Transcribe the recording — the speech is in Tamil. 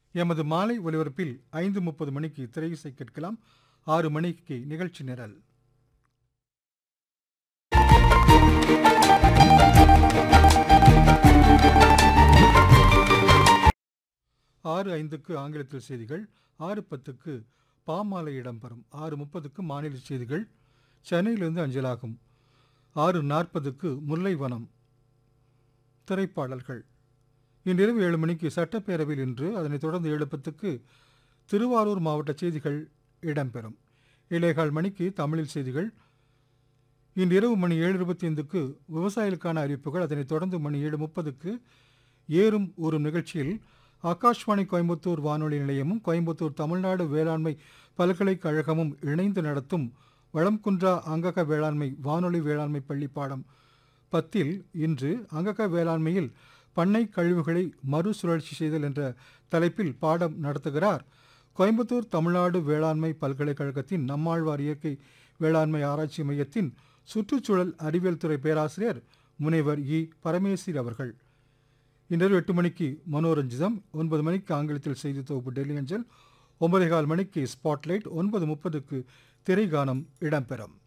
எமது மாலை ஒலிபரப்பில் ஐந்து முப்பது மணிக்கு திரையிசை கேட்கலாம் ஆறு மணிக்கு நிகழ்ச்சி நிரல் ஆறு ஐந்துக்கு ஆங்கிலத்தில் செய்திகள் ஆறு பத்துக்கு பாமாலை இடம்பெறும் ஆறு முப்பதுக்கு மாநில செய்திகள் சென்னையிலிருந்து அஞ்சலாகும் ஆறு நாற்பதுக்கு முல்லைவனம் திரைப்பாடல்கள் இன்றிரவு ஏழு மணிக்கு சட்டப்பேரவையில் இன்று அதனைத் தொடர்ந்து ஏழு பத்துக்கு திருவாரூர் மாவட்ட செய்திகள் இடம்பெறும் இளையகால் மணிக்கு தமிழில் செய்திகள் இன்று இரவு மணி ஏழு இருபத்தி ஐந்துக்கு விவசாயிகளுக்கான அறிவிப்புகள் அதனைத் தொடர்ந்து மணி ஏழு முப்பதுக்கு ஏறும் ஊறும் நிகழ்ச்சியில் ஆகாஷ்வாணி கோயம்புத்தூர் வானொலி நிலையமும் கோயம்புத்தூர் தமிழ்நாடு வேளாண்மை பல்கலைக்கழகமும் இணைந்து நடத்தும் வளம்குன்றா அங்கக வேளாண்மை வானொலி வேளாண்மை பள்ளி பாடம் பத்தில் இன்று அங்கக வேளாண்மையில் பண்ணை கழிவுகளை மறுசுழற்சி செய்தல் என்ற தலைப்பில் பாடம் நடத்துகிறார் கோயம்புத்தூர் தமிழ்நாடு வேளாண்மை பல்கலைக்கழகத்தின் நம்மாழ்வார் இயற்கை வேளாண்மை ஆராய்ச்சி மையத்தின் சுற்றுச்சூழல் அறிவியல் துறை பேராசிரியர் முனைவர் இ பரமேசிர் அவர்கள் இன்றிரவு எட்டு மணிக்கு மனோரஞ்சிதம் ஒன்பது மணிக்கு ஆங்கிலத்தில் செய்தி தொகுப்பு டெல்லி அஞ்சல் ஒன்பதே கால் மணிக்கு ஸ்பாட்லைட் ஒன்பது முப்பதுக்கு திரைகானம் இடம்பெறும்